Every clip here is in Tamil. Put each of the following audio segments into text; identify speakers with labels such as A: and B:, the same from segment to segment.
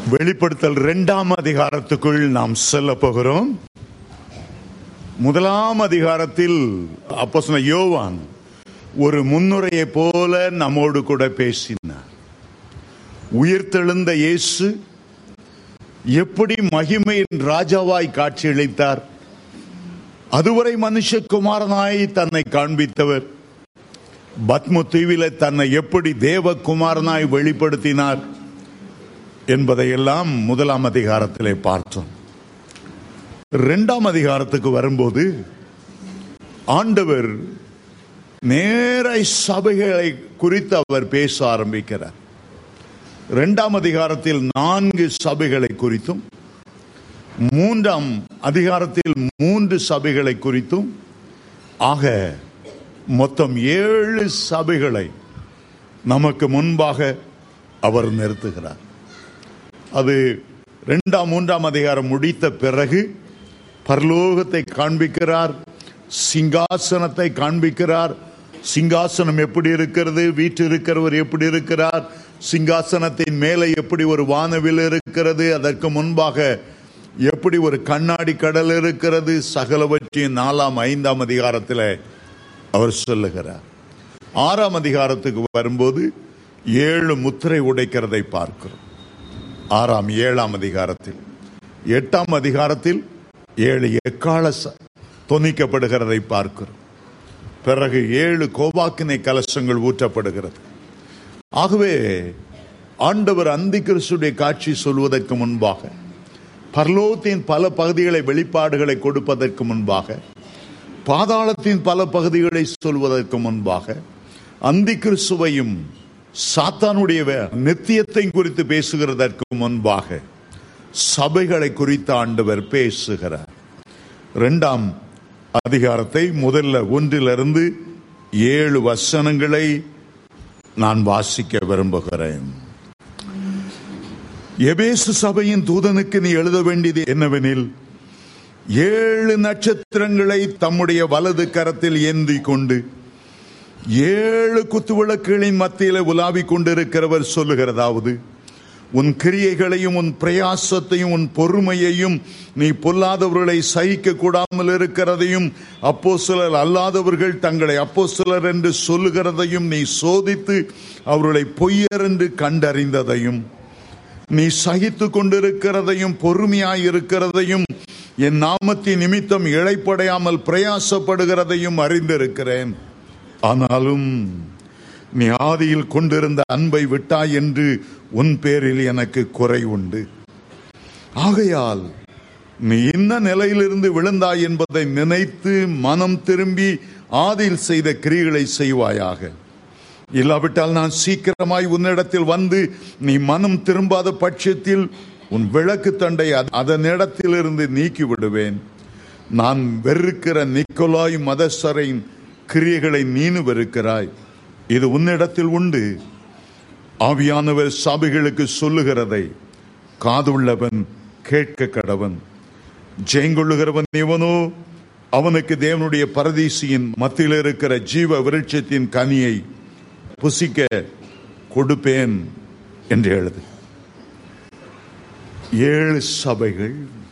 A: வெளிப்படுத்தல் இரண்டாம் அதிகாரத்துக்குள் நாம் செல்ல போகிறோம் முதலாம் அதிகாரத்தில் அப்போஸ்தலன் யோவான் ஒரு முன்னுரையை போல நம்மோடு கூட பேசினார் உயிர்த்தெழுந்த இயேசு எப்படி மகிமையின் ராஜாவாய் காட்சியளித்தார் அதுவரை மனுஷகுமாரனாய் தன்னை காண்பித்தவர் பத்ம தீவில தன்னை எப்படி தேவகுமாரனாய் வெளிப்படுத்தினார் என்பதையெல்லாம் முதலாம் அதிகாரத்திலே பார்த்தோம் இரண்டாம் அதிகாரத்துக்கு வரும்போது ஆண்டவர் நேராய் சபைகளை குறித்து அவர் பேச ஆரம்பிக்கிறார் இரண்டாம் அதிகாரத்தில் நான்கு சபைகளை குறித்தும் மூன்றாம் அதிகாரத்தில் மூன்று சபைகளை குறித்தும் ஆக மொத்தம் ஏழு சபைகளை நமக்கு முன்பாக அவர் நிறுத்துகிறார் அது இரண்டாம் மூன்றாம் அதிகாரம் முடித்த பிறகு பரலோகத்தை காண்பிக்கிறார் சிங்காசனத்தை காண்பிக்கிறார் சிங்காசனம் எப்படி இருக்கிறது வீட்டில் இருக்கிறவர் எப்படி இருக்கிறார் சிங்காசனத்தின் மேலே எப்படி ஒரு வானவில் இருக்கிறது அதற்கு முன்பாக எப்படி ஒரு கண்ணாடி கடல் இருக்கிறது சகலவற்றையும் நாலாம் ஐந்தாம் அதிகாரத்தில் அவர் சொல்லுகிறார் ஆறாம் அதிகாரத்துக்கு வரும்போது ஏழு முத்திரை உடைக்கிறதை பார்க்கிறோம் ஆறாம் ஏழாம் அதிகாரத்தில் எட்டாம் அதிகாரத்தில் ஏழு எக்கால ச- தொனிக்கப்படுகிறதை பார்க்கிறோம் பிறகு ஏழு கோவாக்கினை கலசங்கள் ஊற்றப்படுகிறது ஆகவே ஆண்டவர் அந்தி கிறிஸ்துடைய காட்சி சொல்வதற்கு முன்பாக பரலோகத்தின் பல பகுதிகளை வெளிப்பாடுகளை கொடுப்பதற்கு முன்பாக பாதாளத்தின் பல பகுதிகளை சொல்வதற்கு முன்பாக அந்தி கிறிஸ்துவையும் சாத்தானுடைய வே- நித்தியத்தை குறித்து பேசுகிறதற்கு முன்பாக சபைகளை குறித்து ஆண்டவர் பேசுகிறார் இரண்டாம் அதிகாரத்தை முதல்ல ஒன்றிலிருந்து ஏழு வசனங்களை நான் வாசிக்க விரும்புகிறேன் எபேசு சபையின் தூதனுக்கு நீ எழுத வேண்டியது என்னவெனில் ஏழு நட்சத்திரங்களை தம்முடைய வலது கரத்தில் ஏந்தி கொண்டு ஏழு குத்துவிளக்குகளின் மத்தியில உலாவிக் கொண்டிருக்கிறவர் சொல்லுகிறதாவது உன் கிரியைகளையும் உன் பிரயாசத்தையும் உன் பொறுமையையும் நீ பொல்லாதவர்களை சகிக்க கூடாமல் இருக்கிறதையும் அப்போஸ்தலர் அல்லாதவர்கள் தங்களை அப்போஸ்தலர் என்று சொல்லுகிறதையும் நீ சோதித்து அவர்களை பொய்யர் என்று கண்டறிந்ததையும் நீ சகித்து கொண்டிருக்கிறதையும் பொறுமையாய் இருக்கிறதையும் என் நாமத்தின் நிமித்தம் இழைப்படையாமல் பிரயாசப்படுகிறதையும் அறிந்திருக்கிறேன் ஆனாலும் நீ ஆதியில் கொண்டிருந்த அன்பை விட்டாய் என்று உன் பேரில் எனக்கு குறை உண்டு ஆகையால் நீ இன்ன நிலையிலிருந்து விழுந்தாய் என்பதை நினைத்து மனம் திரும்பி ஆதியில் செய்த கிரிகளை செய்வாயாக இல்லாவிட்டால் நான் சீக்கிரமாய் உன்னிடத்தில் வந்து நீ மனம் திரும்பாத பட்சத்தில் உன் விளக்கு தண்டை அத- அதனிடத்திலிருந்து நீக்கி விடுவேன் நான் வெறுக்கிற நிக்கோலாய் மதசரின் கிரியைகளை நீனு வெறுக்கிறாய் இது உன்னிடத்தில் உண்டு ஆவியானவர் சபைகளுக்கு சொல்லுகிறதை காதுள்ளவன் கேட்க கடவன் ஜெயங்கொள்ளுகிறவன் இவனோ அவனுக்கு தேவனுடைய பரதீசியின் மத்தியில் இருக்கிற ஜீவ விருட்சத்தின் கனியை புசிக்க கொடுப்பேன் என்று எழுது ஏழு சபைகள்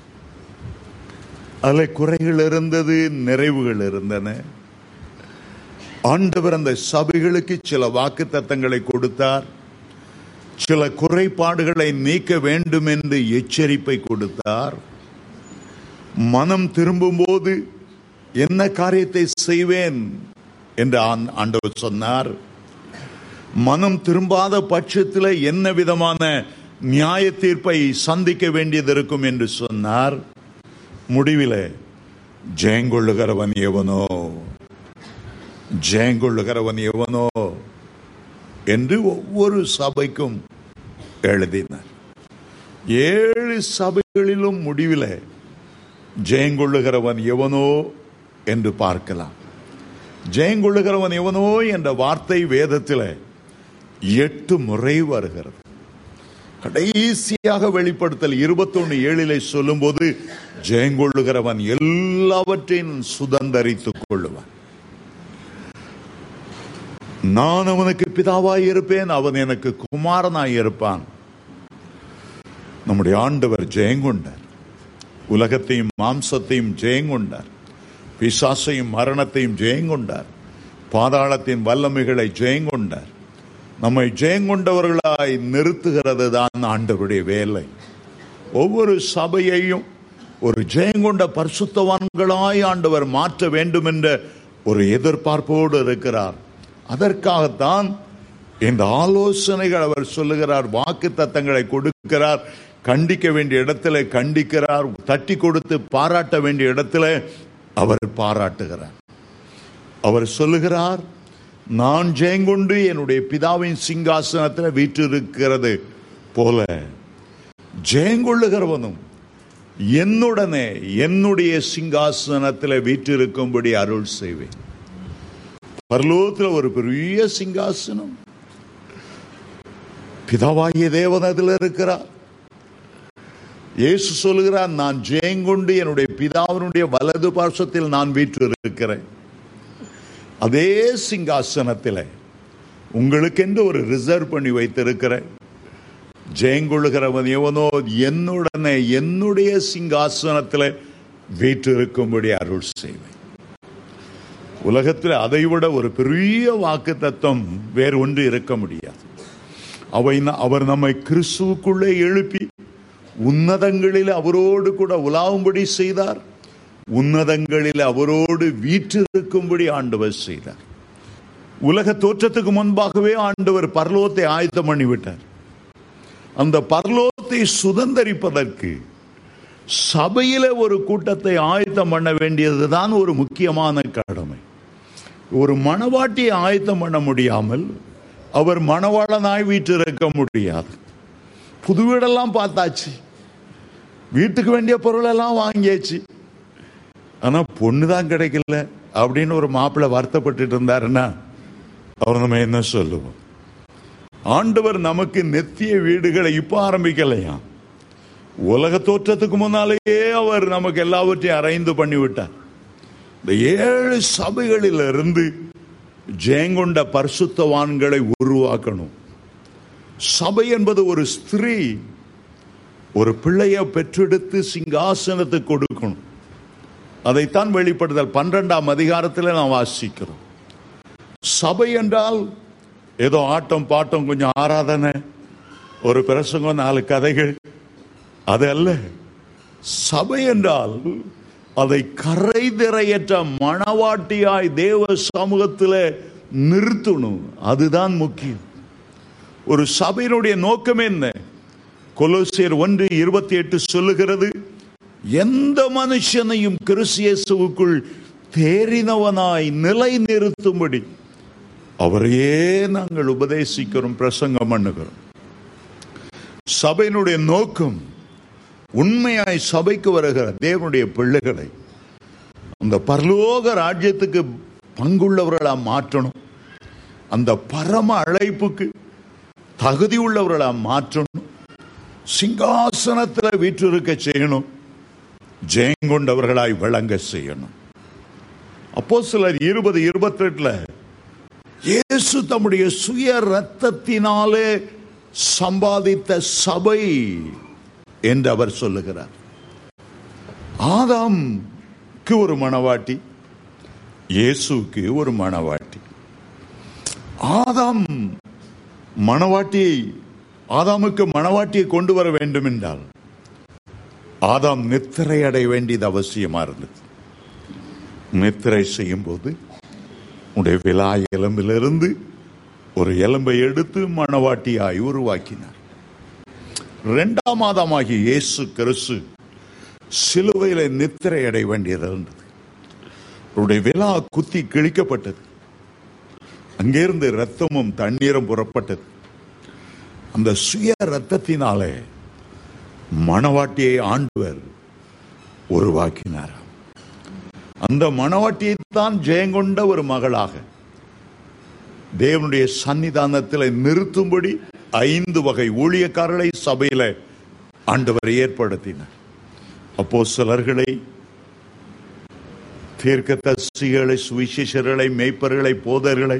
A: அதில் குறைகள் இருந்தது நிறைவுகள் இருந்தன ஆண்டவர் அந்த சபைகளுக்கு சில வாக்கு தத்தங்களை கொடுத்தார் சில குறைபாடுகளை நீக்க வேண்டும் என்று எச்சரிப்பை கொடுத்தார் மனம் திரும்பும்போது என்ன காரியத்தை செய்வேன் என்று ஆண்- ஆண்டவர் சொன்னார் மனம் திரும்பாத பட்சத்தில் என்ன விதமான நியாய தீர்ப்பை சந்திக்க வேண்டியது இருக்கும் என்று சொன்னார் முடிவில் ஜெயங்கொள்ளுகிறவன் எவனோ ஜெயங்கொள்ளுகிறவன் எவனோ என்று ஒவ்வொரு சபைக்கும் எழுதினார் ஏழு சபைகளிலும் முடிவில் ஜெயங்கொள்ளுகிறவன் எவனோ என்று பார்க்கலாம் ஜெயங்கொள்ளுகிறவன் எவனோ என்ற வார்த்தை வேதத்தில் எட்டு முறை வருகிறது கடைசியாக வெளிப்படுத்தல் இருபத்தொன்னு ஏழிலே சொல்லும்போது ஜெயங்கொள்ளுகிறவன் எல்லாவற்றையும் சுதந்தரித்துக் கொள்ளுவான் நான் அவனுக்கு பிதாவாய் இருப்பேன் அவன் எனக்கு குமாரனாய் இருப்பான் நம்முடைய ஆண்டவர் ஜெயங்கொண்டார் உலகத்தையும் மாம்சத்தையும் ஜெயங்கொண்டார் பிசாசையும் மரணத்தையும் ஜெயங்கொண்டார் பாதாளத்தின் வல்லமைகளை ஜெயங்கொண்டார் நம்மை ஜெயங்கொண்டவர்களாய் நிறுத்துகிறது தான் ஆண்டவருடைய வேலை ஒவ்வொரு சபையையும் ஒரு ஜெயங்கொண்ட பரிசுத்தவான்களாய் ஆண்டவர் மாற்ற வேண்டும் என்ற ஒரு எதிர்பார்ப்போடு இருக்கிறார் அதற்காகத்தான் இந்த ஆலோசனைகள் அவர் சொல்லுகிறார் வாக்கு தத்தங்களை கொடுக்கிறார் கண்டிக்க வேண்டிய இடத்துல கண்டிக்கிறார் தட்டி கொடுத்து பாராட்ட வேண்டிய இடத்துல அவர் பாராட்டுகிறார் அவர் சொல்லுகிறார் நான் ஜெயங்கொண்டு என்னுடைய பிதாவின் சிங்காசனத்தில் வீற்றிருக்கிறது போல ஜெயங்கொள்ளுகிறவனும் என்னுடனே என்னுடைய சிங்காசனத்தில் வீற்றிருக்கும்படி அருள் செய்வேன் பரலோகத்தில் ஒரு பெரிய சிங்காசனம் பிதாவாகிய தேவன் அதில் இருக்கிறார் இயேசு சொல்லுகிறார் நான் ஜெயங்கொண்டு என்னுடைய பிதாவினுடைய வலது பார்சத்தில் நான் வீற்றிருக்கிறேன் அதே சிங்காசனத்தில் உங்களுக்கென்று ஒரு ரிசர்வ் பண்ணி வைத்திருக்கிறேன் ஜெயங்கொள்ளுகிறவன் எவனோ என்னுடனே என்னுடைய சிங்காசனத்தில் வீற்றிருக்கும்படி அருள் செய்வேன் உலகத்தில் அதைவிட ஒரு பெரிய வாக்கு தத்துவம் வேறு ஒன்று இருக்க முடியாது அவை அவர் நம்மை கிறிஸ்துவுக்குள்ளே எழுப்பி உன்னதங்களில் அவரோடு கூட உலாவும்படி செய்தார் உன்னதங்களில் அவரோடு வீற்றிருக்கும்படி ஆண்டவர் செய்தார் உலக தோற்றத்துக்கு முன்பாகவே ஆண்டவர் பரலோகத்தை ஆயத்தம் பண்ணிவிட்டார் அந்த பரலோகத்தை சுதந்தரிப்பதற்கு சபையில ஒரு கூட்டத்தை ஆயத்தம் பண்ண வேண்டியதுதான் ஒரு முக்கியமான கடமை ஒரு மணவாட்டியை ஆயத்தம் பண்ண முடியாமல் அவர் மணவாளனாய் வீட்டிருக்க முடியாது புது வீடெல்லாம் பார்த்தாச்சு வீட்டுக்கு வேண்டிய பொருள் எல்லாம் வாங்கியாச்சு ஆனா பொண்ணு தான் கிடைக்கல அப்படின்னு ஒரு மாப்பிள்ளை வருத்தப்பட்டு இருந்தாருன்னா அவர் நம்ம என்ன சொல்லுவோம் ஆண்டவர் நமக்கு நெத்திய வீடுகளை இப்ப ஆரம்பிக்கலையா உலக தோற்றத்துக்கு முன்னாலேயே அவர் நமக்கு எல்லாவற்றையும் அரைந்து பண்ணிவிட்டார் இந்த ஏழு சபைகளில் இருந்து ஜெயங்கொண்ட பரிசுத்தவான்களை உருவாக்கணும் சபை என்பது ஒரு ஸ்திரீ ஒரு பிள்ளைய பெற்றெடுத்து சிங்காசனத்துக்கு கொடுக்கணும் அதைத்தான் வெளிப்படுதல் பன்னிரெண்டாம் அதிகாரத்தில் நாம் வாசிக்கிறோம் சபை என்றால் ஏதோ ஆட்டம் பாட்டம் கொஞ்சம் ஆராதனை ஒரு பிரசங்கம் நாலு கதைகள் அது அல்ல சபை என்றால் அதை கரை திரையற்ற மணவாட்டியாய் தேவ சமூகத்தில் நிறுத்தணும் அதுதான் முக்கியம் ஒரு சபையினுடைய நோக்கம் என்ன கொலோசியர் ஒன்று இருபத்தி எட்டு சொல்லுகிறது எந்த மனுஷனையும் கிறிஸ்தியேசுவுக்குள் தேறினவனாய் நிலை நிறுத்தும்படி அவரையே நாங்கள் உபதேசிக்கிறோம் பிரசங்கம் பண்ணுகிறோம் சபையினுடைய நோக்கம் உண்மையாய் சபைக்கு வருகிற தேவனுடைய பிள்ளைகளை அந்த பரலோக ராஜ்யத்துக்கு பங்குள்ளவர்களா மாற்றணும் அந்த பரம அழைப்புக்கு தகுதி உள்ளவர்களா மாற்றணும் சிங்காசனத்தில் வீற்றிருக்க செய்யணும் ஜெயங்கொண்டவர்களாய் விளங்க செய்யணும் அப்போ சிலர் இருபது இருபத்தி எட்டுல இயேசு தம்முடைய சுய ரத்தத்தினாலே சம்பாதித்த சபை என்று அவர் சொல்லுகிறார் ஆதாம்க்கு ஒரு மணவாட்டி இயேசுக்கு ஒரு மணவாட்டி ஆதாம் மணவாட்டியை ஆதாமுக்கு மணவாட்டியை கொண்டு வர வேண்டும் என்றால் ஆதாம் நித்திரை அடைய வேண்டியது அவசியமா இருந்தது நித்திரை செய்யும் போது உடைய விழா எலும்பிலிருந்து ஒரு எலும்பை எடுத்து மணவாட்டியாய் உருவாக்கினார் இரண்டாம் மாதமாகிய இயேசு கிறிஸ்து சிலுவையில நித்திரை அடைய வேண்டியது இருந்தது அவருடைய விழா குத்தி கிழிக்கப்பட்டது அங்கிருந்து ரத்தமும் தண்ணீரும் புறப்பட்டது அந்த சுய ரத்தத்தினாலே மணவாட்டியை ஆண்டவர் உருவாக்கினார் அந்த மணவாட்டியை தான் ஜெயங்கொண்ட ஒரு மகளாக தேவனுடைய சன்னிதானத்தில் நிறுத்தும்படி ஐந்து வகை ஊழியக்காரர்களை சபையில ஆண்டவர் ஏற்படுத்தினார் அப்போ சிலர்களை தீர்க்கதரிசிகளை சுவிசேஷர்களை மேய்ப்பர்களை போதர்களை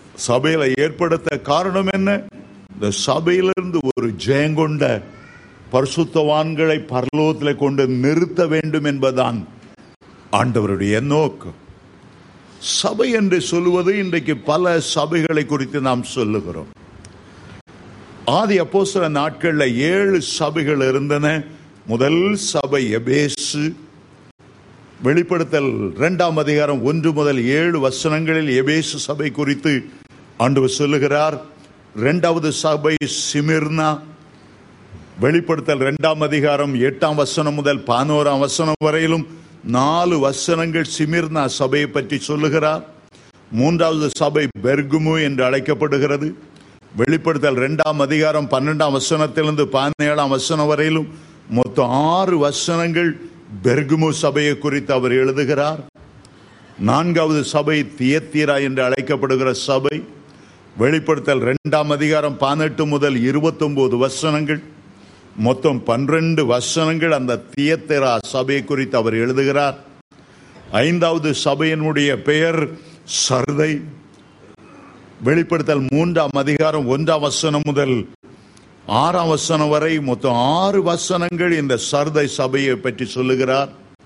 A: சபையில ஏற்படுத்த காரணம் என்ன இந்த சபையிலிருந்து ஒரு ஜெயங்கொண்ட பரிசுத்தவான்களை பரலோகத்தில் கொண்டு நிறுத்த வேண்டும் என்பதுதான் ஆண்டவருடைய நோக்கம் சபை என்று சொல்லுவது இன்றைக்கு பல சபைகளை குறித்து நாம் சொல்லுகிறோம் ஆதி அப்போஸ்தல நாட்கள்ல ஏழு சபைகள் இருந்தன முதல் சபை எபேசு வெளிப்படுத்தல் இரண்டாம் அதிகாரம் ஒன்று முதல் ஏழு வசனங்களில் எபேசு சபை குறித்து ஆண்டவர் சொல்லுகிறார் இரண்டாவது சபை சிமிர்னா வெளிப்படுத்தல் இரண்டாம் அதிகாரம் எட்டாம் வசனம் முதல் பதினோராம் வசனம் வரையிலும் நாலு வசனங்கள் சிமிர்னா சபையை பற்றி சொல்லுகிறார் மூன்றாவது சபை பெர்குமு என்று அழைக்கப்படுகிறது வெளிப்படுத்தல் இரண்டாம் அதிகாரம் பன்னெண்டாம் வசனத்திலிருந்து பதினேழாம் வசனம் வரையிலும் மொத்தம் ஆறு வசனங்கள் பெர்குமு சபையை குறித்து அவர் எழுதுகிறார் நான்காவது சபை தியத்தீரா என்று அழைக்கப்படுகிற சபை வெளிப்படுத்தல் இரண்டாம் அதிகாரம் பதினெட்டு முதல் இருபத்தொன்பது வசனங்கள் மொத்தம் பன்னிரண்டு வசனங்கள் அந்த தியத்தேரா சபையை குறித்து அவர் எழுதுகிறார் ஐந்தாவது சபையினுடைய பெயர் சர்தை வெளிப்படுத்தல் மூன்றாம் அதிகாரம் ஒன்றாம் வசனம் முதல் ஆறாம் வசனம் வரை மொத்தம் ஆறு வசனங்கள் இந்த சர்தை சபையை பற்றி சொல்லுகிறார்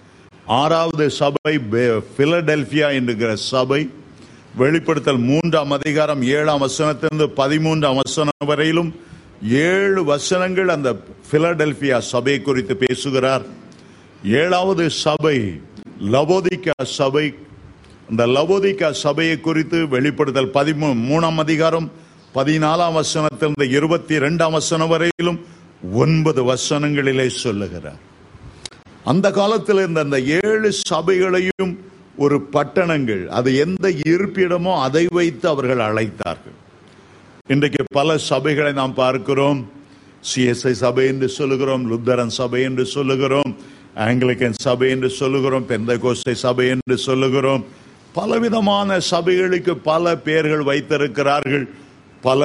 A: ஆறாவது சபை பெ- பிலடெல்பியா என்கிற சபை வெளிப்படுத்தல் மூன்றாம் அதிகாரம் ஏழாம் வசனத்திலிருந்து பதிமூன்றாம் வசனம் வரையிலும் ஏழு வசனங்கள் அந்த பிலடெல்பியா சபை குறித்து பேசுகிறார் ஏழாவது சபை லவோதிகா சபை இந்த லவோதிகா சபையை குறித்து வெளிப்படுத்தல் பதிமூ மூணாம் அதிகாரம் பதினாலாம் வசனத்திலிருந்து இருபத்தி இரண்டாம் வசனம் வரையிலும் ஒன்பது வசனங்களிலே சொல்லுகிறார் அந்த காலத்தில் இருந்த அந்த ஏழு சபைகளையும் ஒரு பட்டணங்கள் அது எந்த இருப்பிடமோ அதை வைத்து அவர்கள் அழைத்தார்கள் இன்றைக்கு பல சபைகளை நாம் பார்க்கிறோம் சிஎஸ்ஐ சபை என்று சொல்லுகிறோம் லுத்தரன் சபை என்று சொல்லுகிறோம் ஆங்கிலிக்கன் சபை என்று சொல்லுகிறோம் பெந்தகோஸ்தை சபை என்று சொல்லுகிறோம் பலவிதமான சபைகளுக்கு பல பெயர்கள் வைத்திருக்கிறார்கள் பல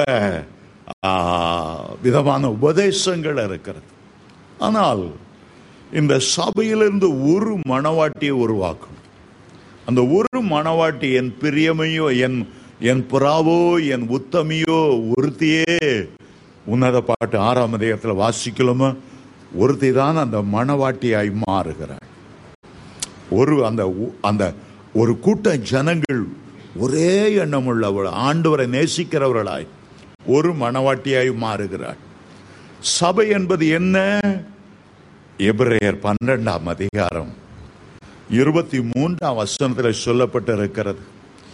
A: ஆ, விதமான உபதேசங்கள் இருக்கிறது ஆனால் இந்த சபையிலிருந்து ஒரு மணவாட்டியை உருவாக்கும் அந்த ஒரு மணவாட்டி என் பிரியமையோ என் என் புறாவோ என் உத்தமியோ ஒருத்தியே உன்னத பாட்டு ஆறாம் அதிகாரத்தில் வாசிக்கலுமா ஒருத்தி தான் அந்த மணவாட்டியாய் மாறுகிறாள் ஒரு அந்த உ- அந்த ஒரு கூட்ட ஜனங்கள் ஒரே எண்ணமுள்ளவள் ஆண்டவரை நேசிக்கிறவர்களாய் ஒரு மணவாட்டியாய் மாறுகிறாள் சபை என்பது என்ன எபிரேயர் பன்னெண்டாம் அதிகாரம் இருபத்தி மூன்றாம் வசனத்தில் சொல்லப்பட்டிருக்கிறது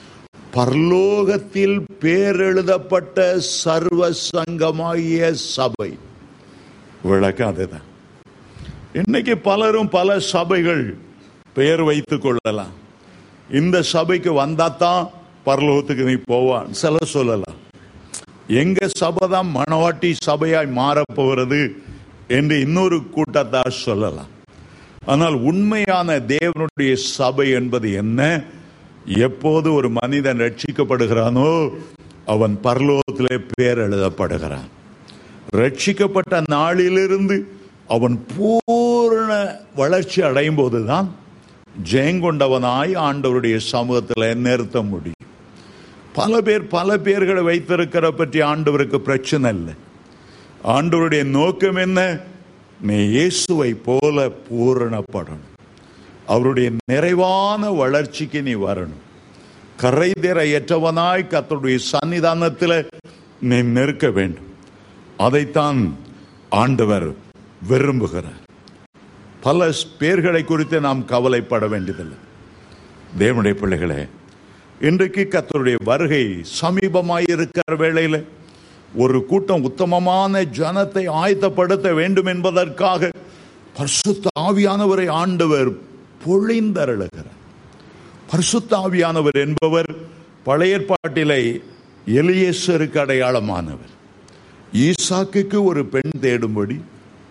A: பரலோகத்தில் பேரெழுதப்பட்ட சர்வ சங்கமாகிய சபை விளக்கம் அதுதான் இன்னைக்கு பலரும் பல சபைகள் பெயர் வைத்துக் கொள்ளலாம் இந்த சபைக்கு வந்தாதான் பரலோகத்துக்கு நீ போவான் சில சொல்லலாம் எங்க சபை தான் மணவாட்டி சபையாய் மாறப்போகிறது என்று இன்னொரு கூட்டத்தார் சொல்லலாம் ஆனால் உண்மையான தேவனுடைய சபை என்பது என்ன எப்போது ஒரு மனிதன் ரட்சிக்கப்படுகிறானோ அவன் பரலோகத்திலே பேர் எழுதப்படுகிறான் ரட்சிக்கப்பட்ட நாளிலிருந்து அவன் பூரண வளர்ச்சி அடையும் போதுதான் ஜெயங்கொண்டவனாய் ஆண்டவருடைய சமூகத்தில் நிறுத்த முடியும் பல பேர் பல பேர்களை வைத்திருக்கிற பற்றி ஆண்டவருக்கு பிரச்சனை இல்லை ஆண்டவருடைய நோக்கம் என்ன நீ இயேசுவை போல பூரணப்படணும் அவருடைய நிறைவான வளர்ச்சிக்கு நீ வரணும் கரைதிரையற்றவனாய் கர்த்தருடைய சன்னிதானத்தில் நீ நிற்க வேண்டும் அதைத்தான் ஆண்டவர் விரும்புகிறார் பல பேர்களை குறித்து நாம் கவலைப்பட வேண்டியதில்லை தேவனுடைய பிள்ளைகளே இன்றைக்கு கர்த்தருடைய வருகை சமீபமாய் இருக்கிற வேளையில் ஒரு கூட்டம் உத்தமமான ஜனத்தை ஆயத்தப்படுத்த வேண்டும் என்பதற்காக பரிசுத்த ஆவியானவரை ஆண்டவர் பொழிந்தருளுகிறார் பரிசுத்த ஆவியானவர் என்பவர் பழைய ஏற்பாட்டிலே எலியேசருக்கு அடையாளமானவர் ஈசாக்குக்கு ஒரு பெண் தேடும்படி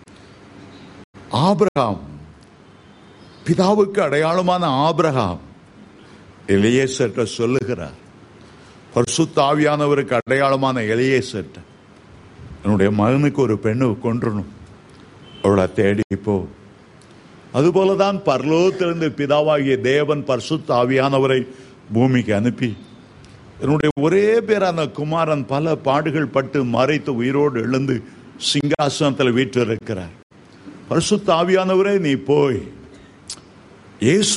A: ஆபிரகாம் பிதாவுக்கு அடையாளமான ஆபிரகாம் எலியேசர்ட்ட சொல்லுகிறார் பரிசுத்த ஆவியானவருக்கு அடையாளமான எலியேசர்ட்ட என்னுடைய மகனுக்கு ஒரு பெண்ணு கொன்றணும் அவளை தேடி போ அதுபோலதான் பரலோகத்திலிருந்து பிதாவாகிய தேவன் பரிசுத்த ஆவியானவரை பூமிக்கு அனுப்பி என்னுடைய ஒரே பேரான குமாரன் பல பாடுகள் பட்டு மறைத்து உயிரோடு எழுந்து சிங்காசனத்தில் வீற்றிருக்கிறார் பரிசுத்த ஆவியானவரே நீ போய் இயேசு